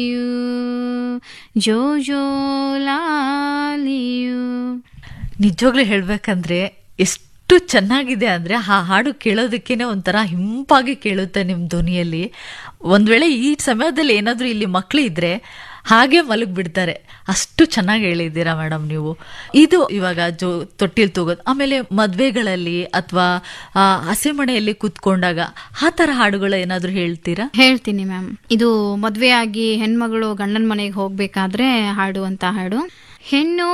ಜೋ ಜೋ ಲಾಲಿಯು ನಿಜವಾಗ್ಲೂ ಹೇಳ್ಬೇಕಂದ್ರೆ ಎಷ್ಟು ಚೆನ್ನಾಗಿದೆ ಅಂದ್ರೆ ಆ ಹಾಡು ಕೇಳೋದಕ್ಕೇನೆ ಒಂಥರ ಹಿಂಪಾಗಿ ಕೇಳುತ್ತೆ ನಿಮ್ಮ ಧ್ವನಿಯಲ್ಲಿ ಒಂದ್ ವೇಳೆ ಈ ಸಮಯದಲ್ಲಿ ಏನಾದ್ರೂ ಇಲ್ಲಿ ಮಕ್ಳು ಇದ್ರೆ ಹಾಗೆ ಮಲಗ್ ಬಿಡ್ತಾರೆ ಅಷ್ಟು ಚೆನ್ನಾಗಿ ಹೇಳಿದ್ದೀರಾ ಮೇಡಮ್ ನೀವು ಇದು ಇವಾಗ ಜೋ ತೊಟ್ಟಿಲ್ ತೂಗೋದು ಆಮೇಲೆ ಮದ್ವೆಗಳಲ್ಲಿ ಅಥವಾ ಹಸೆಮಣೆಯಲ್ಲಿ ಕೂತ್ಕೊಂಡಾಗ ಆ ತರ ಹಾಡುಗಳು ಏನಾದ್ರೂ ಹೇಳ್ತೀರಾ ಹೇಳ್ತೀನಿ ಮ್ಯಾಮ್ ಇದು ಮದ್ವೆ ಆಗಿ ಹೆಣ್ಮಗಳು ಗಂಡನ ಮನೆಗೆ ಹೋಗ್ಬೇಕಾದ್ರೆ ಹಾಡುವಂತ ಹಾಡು ಹೆಣ್ಣು